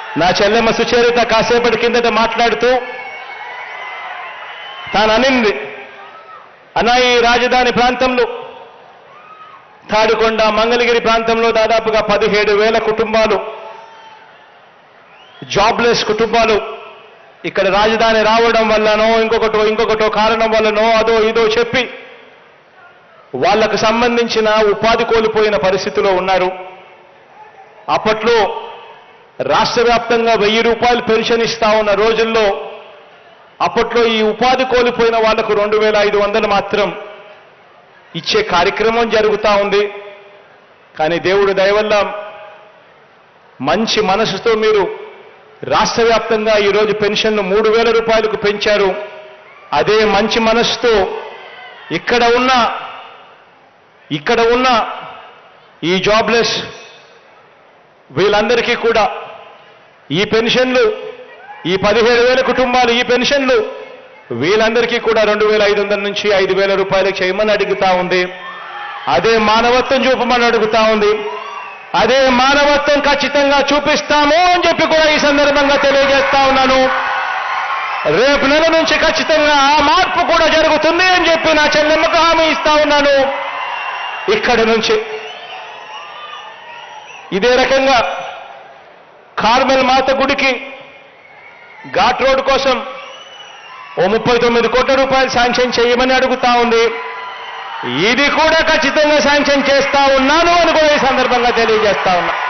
నా చెల్లెమ్మ సుచరిత కాసేపటి కిందట మాట్లాడుతూ తాను అనింది అన్నా ఈ రాజధాని ప్రాంతంలో తాడికొండ మంగళగిరి ప్రాంతంలో దాదాపుగా పదిహేడు వేల కుటుంబాలు జాబ్లెస్ కుటుంబాలు ఇక్కడ రాజధాని రావడం వల్లనో ఇంకొకటో ఇంకొకటో కారణం వల్లనో అదో ఇదో చెప్పి వాళ్లకు సంబంధించిన ఉపాధి కోల్పోయిన పరిస్థితిలో ఉన్నారు అప్పట్లో రాష్ట్ర వ్యాప్తంగా వెయ్యి రూపాయలు పెన్షన్ ఇస్తా ఉన్న రోజుల్లో అప్పట్లో ఈ ఉపాధి కోల్పోయిన వాళ్లకు రెండు వేల ఐదు వందలు మాత్రం ఇచ్చే కార్యక్రమం జరుగుతూ ఉంది కానీ దేవుడు దయవల్ల మంచి మనసుతో మీరు రాష్ట్ర వ్యాప్తంగా ఈరోజు పెన్షన్ను మూడు వేల రూపాయలకు పెంచారు అదే మంచి మనసుతో ఇక్కడ ఉన్న ఇక్కడ ఉన్న ఈ జాబ్లెస్ వీళ్ళందరికీ కూడా ఈ పెన్షన్లు ఈ పదిహేడు వేల కుటుంబాలు ఈ పెన్షన్లు వీళ్ళందరికీ కూడా రెండు వేల ఐదు వందల నుంచి ఐదు వేల రూపాయలకు చేయమని అడుగుతా ఉంది అదే మానవత్వం చూపమని అడుగుతా ఉంది అదే మానవత్వం ఖచ్చితంగా చూపిస్తాము అని చెప్పి కూడా ఈ సందర్భంగా తెలియజేస్తా ఉన్నాను రేపు నెల నుంచి ఖచ్చితంగా ఆ మార్పు కూడా జరుగుతుంది అని చెప్పి నా చెల్లెమ్మకు హామీ ఇస్తా ఉన్నాను ఇక్కడి నుంచి ఇదే రకంగా కార్మెల్ మాత గుడికి ఘాట్ రోడ్ కోసం ఓ ముప్పై తొమ్మిది కోట్ల రూపాయలు శాంక్షన్ చేయమని అడుగుతా ఉంది ఇది కూడా ఖచ్చితంగా శాంక్షన్ చేస్తా ఉన్నాను అని కూడా ఈ సందర్భంగా తెలియజేస్తా ఉన్నా